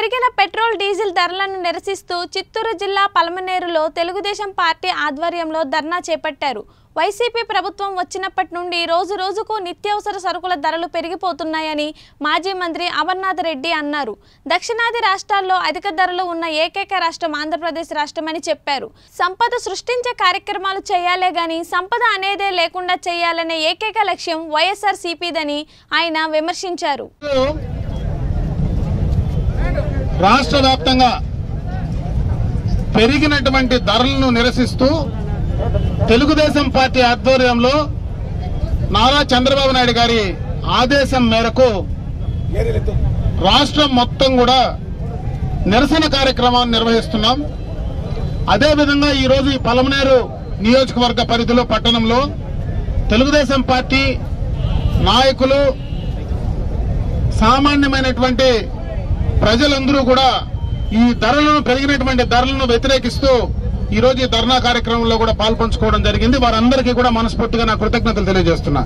పెరిగిన petrol diesel ధరలను నిరసిస్తూ చిత్తూరు జిల్లా పలమనేరులో తెలుగుదేశం పార్టీ ఆధ్వర్యంలో ధర్నా చేపట్టారు వైసీపీ ప్రభుత్వం వచ్చినప్పటి నుండి రోజు రోజుకు నిత్యావసర సరుకుల ధరలు పెరిగిపోతున్నాయని మాజీ మంత్రి అమర్నాథ్ రెడ్డి అన్నారు దక్షిణాది రాష్ట్రాల్లో అధిక ధరలు ఉన్న ఏకైక రాష్ట్రం ఆంధ్రప్రదేశ్ రాష్ట్రమని చెప్పారు సంపద సృష్టించే కార్యక్రమాలు చేయాలే గాని సంపద అనేదే లేకుండా చేయాలనే ఏకైక లక్ష్యం వైఎస్ఆర్ సిపిదని ఆయన విమర్శించారు రాష్ట్ర వ్యాప్తంగా పెరిగినటువంటి ధరలను నిరసిస్తూ తెలుగుదేశం పార్టీ ఆధ్వర్యంలో నారా చంద్రబాబు నాయుడు గారి ఆదేశం మేరకు రాష్ట్రం మొత్తం కూడా నిరసన కార్యక్రమాన్ని నిర్వహిస్తున్నాం అదేవిధంగా ఈరోజు ఈ పలమనేరు నియోజకవర్గ పరిధిలో పట్టణంలో తెలుగుదేశం పార్టీ నాయకులు సామాన్యమైనటువంటి ప్రజలందరూ కూడా ఈ ధరలను పెరిగినటువంటి ధరలను వ్యతిరేకిస్తూ ఈ రోజు ఈ ధర్నా కార్యక్రమంలో కూడా పాల్పంచుకోవడం జరిగింది వారందరికీ కూడా మనస్ఫూర్తిగా నా కృతజ్ఞతలు తెలియజేస్తున్నా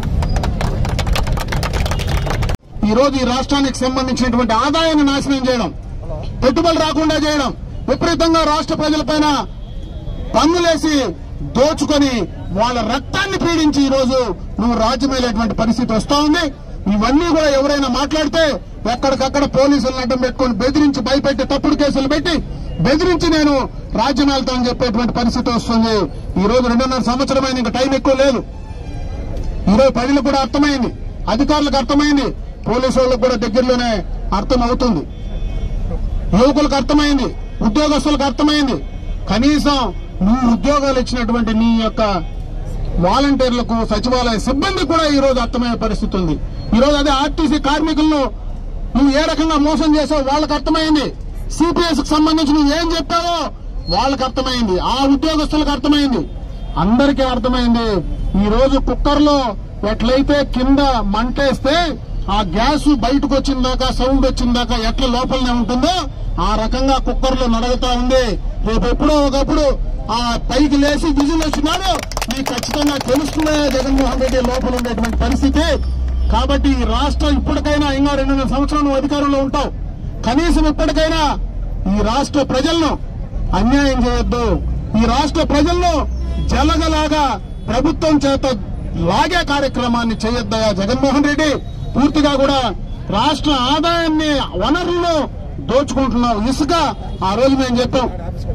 ఈ రోజు ఈ రాష్ట్రానికి సంబంధించినటువంటి ఆదాయాన్ని నాశనం చేయడం పెట్టుబడులు రాకుండా చేయడం విపరీతంగా రాష్ట్ర ప్రజలపైన పన్నులేసి దోచుకొని వాళ్ళ రక్తాన్ని పీడించి ఈ రోజు నువ్వు రాజ్యమేలేటువంటి పరిస్థితి వస్తా ఉంది ఇవన్నీ కూడా ఎవరైనా మాట్లాడితే ఎక్కడికక్కడ పోలీసులను అడ్డం పెట్టుకొని బెదిరించి భయపెట్టి తప్పుడు కేసులు పెట్టి బెదిరించి నేను రాజ్యం వెళ్తానని చెప్పేటువంటి పరిస్థితి వస్తుంది ఈ రోజు రెండున్నర సంవత్సరమైన ఇంకా టైం ఎక్కువ లేదు ఈరోజు ప్రజలకు కూడా అర్థమైంది అధికారులకు అర్థమైంది పోలీసు వాళ్ళకు కూడా దగ్గరలోనే అర్థం అవుతుంది యువకులకు అర్థమైంది ఉద్యోగస్తులకు అర్థమైంది కనీసం నువ్వు ఉద్యోగాలు ఇచ్చినటువంటి నీ యొక్క వాలంటీర్లకు సచివాలయ సిబ్బంది కూడా ఈ రోజు అర్థమయ్యే పరిస్థితి ఉంది ఈ రోజు అదే ఆర్టీసీ కార్మికులను నువ్వు ఏ రకంగా మోసం చేసావు వాళ్ళకి అర్థమైంది సిపిఎస్ కి సంబంధించి నువ్వు ఏం చెప్పావో వాళ్ళకి అర్థమైంది ఆ ఉద్యోగస్తులకు అర్థమైంది అందరికీ అర్థమైంది ఈ రోజు కుక్కర్ లో ఎట్లయితే కింద మంటేస్తే ఆ గ్యాస్ బయటకు వచ్చిన దాకా సౌండ్ వచ్చిన దాకా ఎట్లా లోపలనే ఉంటుందో ఆ రకంగా కుక్కర్ లో నడుగుతా ఉంది రేపు ఎప్పుడో ఒకప్పుడు ఆ పైకి లేచి విజిల్ వచ్చినాడు నీకు ఖచ్చితంగా తెలుస్తుందే జగన్మోహన్ రెడ్డి లోపల ఉండేటువంటి పరిస్థితి కాబట్టి ఈ రాష్ట్రం ఇప్పటికైనా ఇంకా రెండున్నర సంవత్సరాలు నువ్వు అధికారంలో ఉంటావు కనీసం ఇప్పటికైనా ఈ రాష్ట్ర ప్రజలను అన్యాయం చేయొద్దు ఈ రాష్ట్ర ప్రజలను జలగలాగా ప్రభుత్వం చేత లాగే కార్యక్రమాన్ని చేయొద్దయా జగన్మోహన్ రెడ్డి పూర్తిగా కూడా రాష్ట్ర ఆదాయాన్ని వనరులను దోచుకుంటున్నావు ఇసుక ఆ రోజు మేము చెప్పాం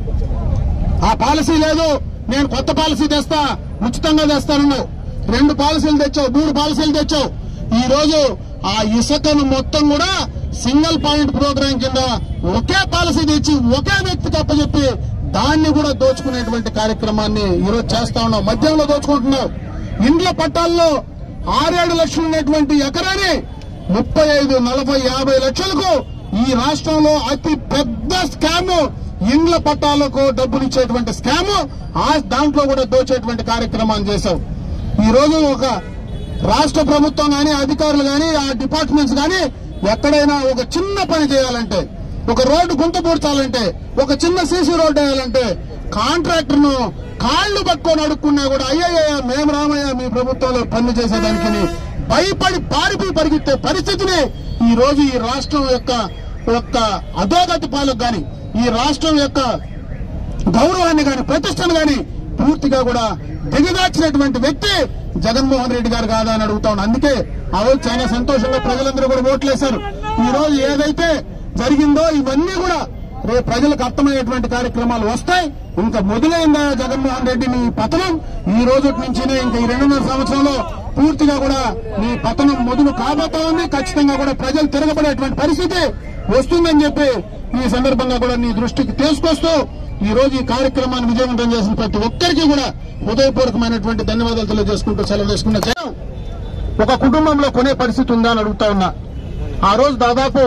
ఆ పాలసీ లేదు నేను కొత్త పాలసీ తెస్తా ఉచితంగా తెస్తాను రెండు పాలసీలు తెచ్చావు మూడు పాలసీలు తెచ్చావు ఈ రోజు ఆ ఇసుకను మొత్తం కూడా సింగిల్ పాయింట్ ప్రోగ్రాం కింద ఒకే పాలసీ తెచ్చి ఒకే వ్యక్తికి అప్పచెప్పి దాన్ని కూడా దోచుకునేటువంటి కార్యక్రమాన్ని ఈరోజు చేస్తా ఉన్నావు మద్యంలో దోచుకుంటున్నావు ఇండ్ల పట్టాల్లో ఆరేడు లక్షలు ఉన్నటువంటి ఎకరాన్ని ముప్పై ఐదు నలభై యాభై లక్షలకు ఈ రాష్ట్రంలో అతి పెద్ద స్కామ్ ఇండ్ల పట్టాలకు డబ్బులు ఇచ్చేటువంటి స్కామ్ ఆ దాంట్లో కూడా దోచేటువంటి కార్యక్రమాన్ని చేశావు ఈ రోజు ఒక రాష్ట్ర ప్రభుత్వం గాని అధికారులు గాని ఆ డిపార్ట్మెంట్స్ గాని ఎక్కడైనా ఒక చిన్న పని చేయాలంటే ఒక రోడ్డు గుంత పూడ్చాలంటే ఒక చిన్న సీసీ రోడ్డు వేయాలంటే కాంట్రాక్టర్ ను కాళ్లు పట్టుకొని అడుక్కున్నా కూడా అయ్యయ్య మేము రామయ్య మీ ప్రభుత్వంలో పనులు చేసేదానికి భయపడి పారిపోయి పరిగెత్తే పరిస్థితిని ఈ రోజు ఈ రాష్ట్రం యొక్క యొక్క అధోగతి పాలకు గాని ఈ రాష్ట్రం యొక్క గౌరవాన్ని గాని ప్రతిష్టను గాని పూర్తిగా కూడా దిగదార్చినటువంటి వ్యక్తి జగన్మోహన్ రెడ్డి గారు కాదా అని అడుగుతా ఉన్నాను అందుకే ఆ రోజు చాలా సంతోషంగా ప్రజలందరూ కూడా ఓట్లేశారు ఈ రోజు ఏదైతే జరిగిందో ఇవన్నీ కూడా రేపు ప్రజలకు అర్థమయ్యేటువంటి కార్యక్రమాలు వస్తాయి ఇంకా మొదలైందా జగన్మోహన్ రెడ్డి నీ పతనం ఈ రోజు నుంచినే ఇంకా ఈ రెండున్నర సంవత్సరంలో పూర్తిగా కూడా నీ పతనం మొదలు కాబోతా ఉంది ఖచ్చితంగా కూడా ప్రజలు తిరగబడేటువంటి పరిస్థితి వస్తుందని చెప్పి ఈ సందర్భంగా కూడా నీ దృష్టికి తీసుకొస్తూ ఈ రోజు ఈ కార్యక్రమాన్ని విజయవంతం చేసిన ప్రతి ఒక్కరికి కూడా హృదయపూర్వకమైనటువంటి ధన్యవాదాలు తెలియజేసుకుంటూ సెలవు చేసుకున్న జనం ఒక కుటుంబంలో కొనే పరిస్థితి ఉందా అని అడుగుతా ఉన్నా ఆ రోజు దాదాపు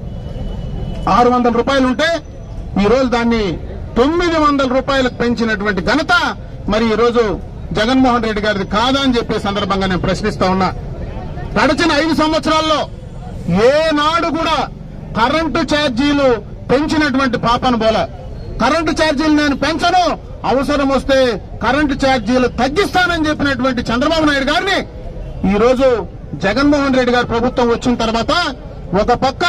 ఆరు వందల రూపాయలు ఉంటే ఈ రోజు దాన్ని తొమ్మిది వందల రూపాయలకు పెంచినటువంటి ఘనత మరి ఈ రోజు జగన్మోహన్ రెడ్డి గారిది కాదా అని చెప్పే సందర్భంగా నేను ప్రశ్నిస్తా ఉన్నా గడిచిన ఐదు సంవత్సరాల్లో ఏనాడు కూడా కరెంటు ఛార్జీలు పెంచినటువంటి పాపను బోల కరెంటు ఛార్జీలు నేను పెంచను అవసరం వస్తే కరెంటు ఛార్జీలు తగ్గిస్తానని చెప్పినటువంటి చంద్రబాబు నాయుడు గారిని ఈ రోజు జగన్మోహన్ రెడ్డి గారి ప్రభుత్వం వచ్చిన తర్వాత ఒక పక్క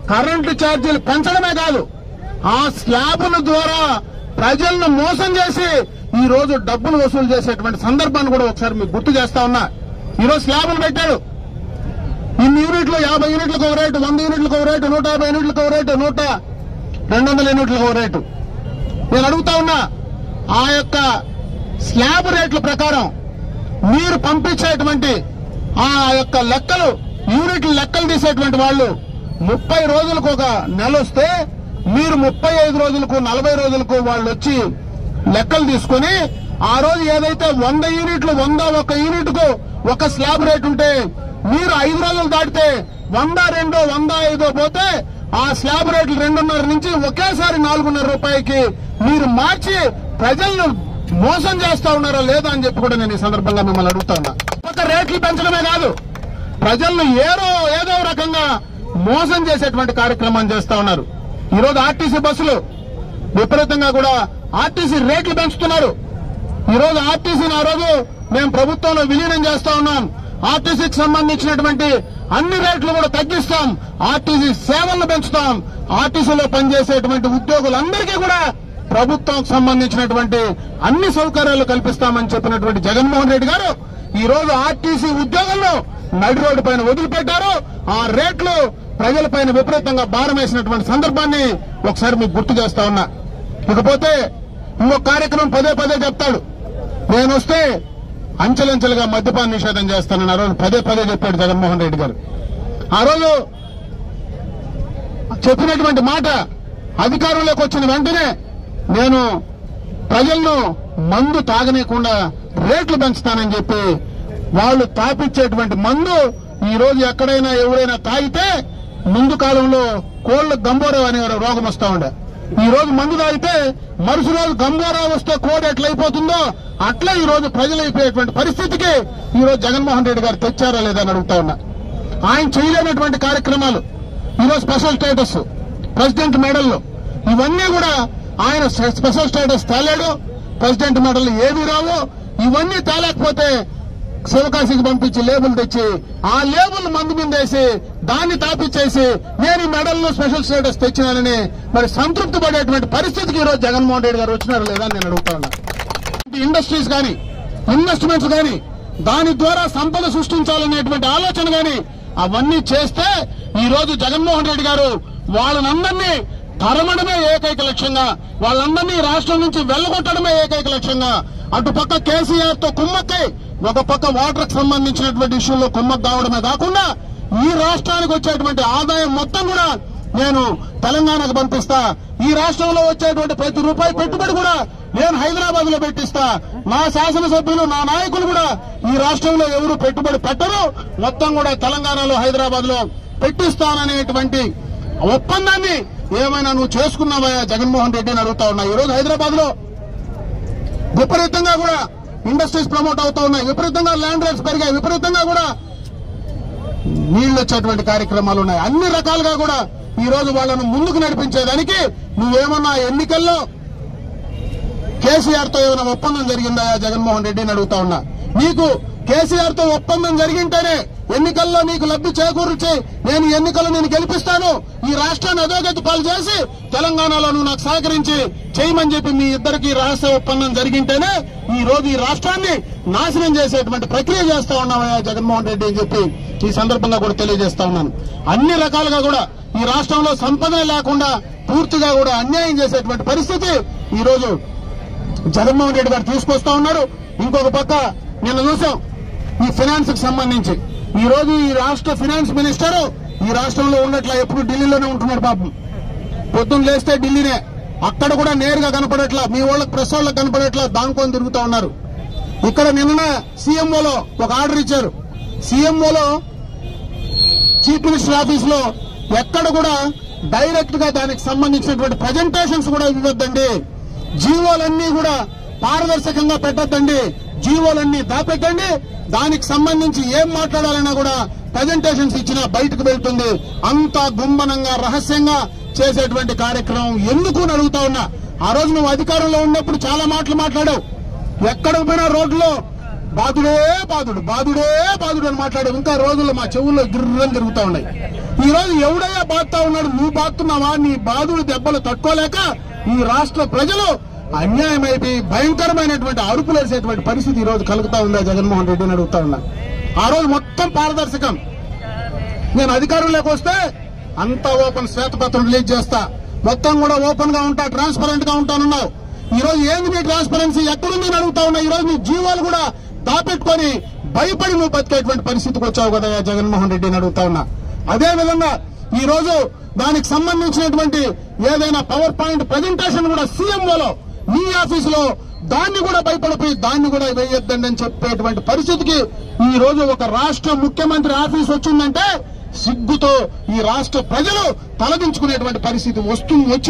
కరెంటు ఛార్జీలు పెంచడమే కాదు ఆ స్లాబుల ద్వారా ప్రజలను మోసం చేసి ఈ రోజు డబ్బులు వసూలు చేసేటువంటి సందర్భాన్ని కూడా ఒకసారి మీకు గుర్తు చేస్తా ఉన్నా ఈ రోజు స్లాబులు పెట్టాడు ఇన్ని యూనిట్లు యాభై యూనిట్లకు ఒక రేటు వంద యూనిట్లకు ఒక రేటు నూట యాభై యూనిట్లకు ఒక రేటు నూట రెండు వందల యూనిట్లకు ఒక రేటు నేను అడుగుతా ఉన్నా ఆ యొక్క స్లాబ్ రేట్ల ప్రకారం మీరు పంపించేటువంటి ఆ యొక్క లెక్కలు యూనిట్లు లెక్కలు తీసేటువంటి వాళ్ళు ముప్పై రోజులకు ఒక నెల వస్తే మీరు ముప్పై ఐదు రోజులకు నలభై రోజులకు వాళ్ళు వచ్చి లెక్కలు తీసుకొని ఆ రోజు ఏదైతే వంద యూనిట్లు వంద ఒక యూనిట్ కు ఒక స్లాబ్ రేట్ ఉంటే మీరు ఐదు రోజులు దాటితే వంద రెండో వంద ఐదో పోతే ఆ స్లాబ్ రేట్లు రెండున్నర నుంచి ఒకేసారి నాలుగున్నర రూపాయకి మీరు మార్చి ప్రజలను మోసం చేస్తా ఉన్నారా లేదా అని చెప్పి కూడా నేను ఈ సందర్భంగా మిమ్మల్ని అడుగుతా ఉన్నా ఒక రేట్లు పెంచడమే కాదు ప్రజలను ఏదో ఏదో రకంగా మోసం చేసేటువంటి కార్యక్రమం చేస్తా ఉన్నారు ఈ రోజు ఆర్టీసీ బస్సులు విపరీతంగా కూడా ఆర్టీసీ రేట్లు పెంచుతున్నారు ఈ రోజు ఆర్టీసీని ఆ రోజు మేము ప్రభుత్వంలో విలీనం చేస్తా ఉన్నాం ఆర్టీసీకి సంబంధించినటువంటి అన్ని రేట్లు కూడా తగ్గిస్తాం ఆర్టీసీ సేవలను పెంచుతాం ఆర్టీసీలో పనిచేసేటువంటి ఉద్యోగులందరికీ కూడా ప్రభుత్వంకి సంబంధించినటువంటి అన్ని సౌకర్యాలు కల్పిస్తామని చెప్పినటువంటి జగన్మోహన్ రెడ్డి గారు ఈ రోజు ఆర్టీసీ ఉద్యోగులను నడి రోడ్డు పైన వదిలిపెట్టారు ఆ రేట్లు ప్రజలపైన విపరీతంగా భారం వేసినటువంటి సందర్భాన్ని ఒకసారి మీకు గుర్తు చేస్తా ఉన్నా ఇకపోతే ఇంకొక కార్యక్రమం పదే పదే చెప్తాడు నేను వస్తే అంచెలంచెలుగా మద్యపాన నిషేధం చేస్తానని ఆ రోజు పదే పదే చెప్పాడు జగన్మోహన్ రెడ్డి గారు ఆ రోజు చెప్పినటువంటి మాట అధికారంలోకి వచ్చిన వెంటనే నేను ప్రజలను మందు తాగనీయకుండా రేట్లు పెంచుతానని చెప్పి వాళ్ళు తాపిచ్చేటువంటి మందు ఈ రోజు ఎక్కడైనా ఎవరైనా తాగితే ముందు కాలంలో కోళ్లు గంబోరా అనే రోగం వస్తా ఉండే ఈ రోజు మందు తాగితే మరుసటి రోజు గంబోరా వస్తే కోడి ఎట్లయిపోతుందో అట్లా ఈ రోజు ప్రజలు అయిపోయేటువంటి పరిస్థితికి ఈ రోజు జగన్మోహన్ రెడ్డి గారు తెచ్చారా లేదా అని అడుగుతా ఉన్నా ఆయన చేయలేనటువంటి కార్యక్రమాలు ఈరోజు స్పెషల్ స్టేటస్ ప్రెసిడెంట్ మెడల్లో ఇవన్నీ కూడా ఆయన స్పె- స్పెషల్ స్టేటస్ తేలేడు ప్రెసిడెంట్ మెడల్ ఏమీ రావు ఇవన్నీ తేలేకపోతే శివకాశికి పంపించి లేబుల్ తెచ్చి ఆ లేబుల్ మందు మీద వేసి దాన్ని తాపిచ్చేసి నేను ఈ మెడల్లో స్పెషల్ స్టేటస్ తెచ్చినానని మరి సంతృప్తి పడేటువంటి పరిస్థితికి ఈ రోజు జగన్మోహన్ రెడ్డి గారు వచ్చినారు లేదా అని నేను అడుగుతా ఉన్నా ఇండస్ట్రీస్ కానీ ఇన్వెస్ట్మెంట్స్ కానీ దాని ద్వారా సంపద సృష్టించాలనేటువంటి ఆలోచన కానీ అవన్నీ చేస్తే ఈ రోజు జగన్మోహన్ రెడ్డి గారు వాళ్ళనందరినీ తరమడమే ఏకైక లక్ష్యంగా వాళ్ళందరినీ రాష్ట్రం నుంచి వెళ్ళగొట్టడమే ఏకైక లక్ష్యంగా అటు పక్క కేసీఆర్ తో కుమ్మక్కై ఒక పక్క వాటర్ కి సంబంధించినటువంటి ఇష్యూలో కుమ్మక్ కావడమే కాకుండా ఈ రాష్ట్రానికి వచ్చేటువంటి ఆదాయం మొత్తం కూడా నేను తెలంగాణకు పంపిస్తా ఈ రాష్ట్రంలో వచ్చేటువంటి ప్రతి రూపాయి పెట్టుబడి కూడా నేను హైదరాబాద్ లో పెట్టిస్తా నా శాసనసభ్యులు నా నాయకులు కూడా ఈ రాష్ట్రంలో ఎవరు పెట్టుబడి పెట్టరు మొత్తం కూడా తెలంగాణలో హైదరాబాద్ లో పెట్టిస్తాననేటువంటి ఒప్పందాన్ని ఏమైనా నువ్వు చేసుకున్నావా జగన్మోహన్ రెడ్డి అని అడుగుతా ఉన్నా ఈ రోజు హైదరాబాద్ లో విపరీతంగా కూడా ఇండస్ట్రీస్ ప్రమోట్ అవుతా ఉన్నాయి విపరీతంగా ల్యాండ్ రేట్స్ పెరిగాయి విపరీతంగా కూడా నీళ్లు వచ్చేటువంటి కార్యక్రమాలు ఉన్నాయి అన్ని రకాలుగా కూడా ఈ రోజు వాళ్ళను ముందుకు నడిపించేదానికి నువ్వేమన్నా ఎన్నికల్లో కేసీఆర్ తో ఏమైనా ఒప్పందం జరిగిందా జగన్మోహన్ రెడ్డిని అడుగుతా ఉన్నా నీకు కేసీఆర్ తో ఒప్పందం జరిగింటేనే ఎన్నికల్లో నీకు లబ్ధి చేకూర్చి నేను ఈ ఎన్నికల్లో నేను గెలిపిస్తాను ఈ రాష్ట్రాన్ని అధోగతి పాలు చేసి తెలంగాణలో నువ్వు నాకు సహకరించి చేయమని చెప్పి మీ ఇద్దరికి రహస్య ఒప్పందం జరిగింటేనే ఈ రోజు ఈ రాష్ట్రాన్ని నాశనం చేసేటువంటి ప్రక్రియ చేస్తా ఉన్నావయ్యా జగన్మోహన్ రెడ్డి అని చెప్పి ఈ సందర్భంగా కూడా తెలియజేస్తా ఉన్నాను అన్ని రకాలుగా కూడా ఈ రాష్ట్రంలో సంపద లేకుండా పూర్తిగా కూడా అన్యాయం చేసేటువంటి పరిస్థితి ఈ రోజు జగన్మోహన్ రెడ్డి గారు తీసుకొస్తా ఉన్నారు ఇంకొక పక్క నిన్న చూసాం ఈ ఫినాన్స్ కి సంబంధించి ఈ రోజు ఈ రాష్ట్ర ఫినాన్స్ మినిస్టర్ ఈ రాష్ట్రంలో ఉన్నట్ల ఎప్పుడు ఢిల్లీలోనే ఉంటున్నాడు పాపం పొద్దున్న లేస్తే ఢిల్లీనే అక్కడ కూడా నేరుగా కనపడట్లా మీ వాళ్ళకి ప్రెస్ వాళ్ళకి కనపడట్లా దానికొని తిరుగుతా ఉన్నారు ఇక్కడ నిన్న సీఎంఓలో ఒక ఆర్డర్ ఇచ్చారు సీఎంఓలో చీఫ్ మినిస్టర్ ఆఫీస్ లో ఎక్కడ కూడా డైరెక్ట్ గా దానికి సంబంధించినటువంటి ప్రజెంటేషన్స్ కూడా ఇవ్వద్దండి జీవోలన్నీ కూడా పారదర్శకంగా పెట్టద్దండి జీవోలన్నీ దాపెట్టండి దానికి సంబంధించి ఏం మాట్లాడాలన్నా కూడా ప్రజెంటేషన్స్ ఇచ్చినా బయటకు వెళ్తుంది అంత గుంబనంగా రహస్యంగా చేసేటువంటి కార్యక్రమం ఎందుకు అని అడుగుతా ఉన్నా ఆ రోజు నువ్వు అధికారంలో ఉన్నప్పుడు చాలా మాటలు మాట్లాడావు ఎక్కడ పోయినా రోడ్లో బాధుడే బాధుడు బాధుడే బాధుడు అని మాట్లాడావు ఇంకా రోజుల్లో మా చెవుల్లో గిర్రని తిరుగుతా ఉన్నాయి ఈ రోజు ఎవడయ్యా బాధతా ఉన్నాడు నువ్వు బాధతున్నావా నీ బాధుడు దెబ్బలు తట్టుకోలేక ఈ రాష్ట్ర ప్రజలు అన్యాయం అయిపోయి భయంకరమైనటువంటి అరుపులు వేసేటువంటి పరిస్థితి ఈ రోజు కలుగుతా ఉందా జగన్మోహన్ రెడ్డిని అడుగుతా ఉన్నా ఆ రోజు మొత్తం పారదర్శకం నేను అధికారంలోకి వస్తే అంతా ఓపెన్ శ్వేతపత్రం రిలీజ్ చేస్తా మొత్తం కూడా ఓపెన్ గా ఉంటా ట్రాన్స్పరెంట్ గా ఉంటానన్నావు ఈ రోజు ఏంది నీ ట్రాన్స్పరెన్సీ ఎక్కడుంది అని అడుగుతా ఉన్నా ఈ రోజు నీ జీవాలు కూడా దాపెట్టుకొని భయపడి నువ్వు బతికేటువంటి పరిస్థితికి వచ్చావు కదా జగన్మోహన్ రెడ్డి అని అడుగుతా ఉన్నా అదే విధంగా ఈ రోజు దానికి సంబంధించినటువంటి ఏదైనా పవర్ పాయింట్ ప్రజెంటేషన్ కూడా సీఎంఓలో నీ ఆఫీసులో దాన్ని కూడా భయపడిపోయి దాన్ని కూడా వేయొద్దండి అని చెప్పేటువంటి పరిస్థితికి ఈ రోజు ఒక రాష్ట్ర ముఖ్యమంత్రి ఆఫీస్ వచ్చిందంటే సిగ్గుతో ఈ రాష్ట్ర ప్రజలు తలదించుకునేటువంటి పరిస్థితి వస్తుంది వచ్చి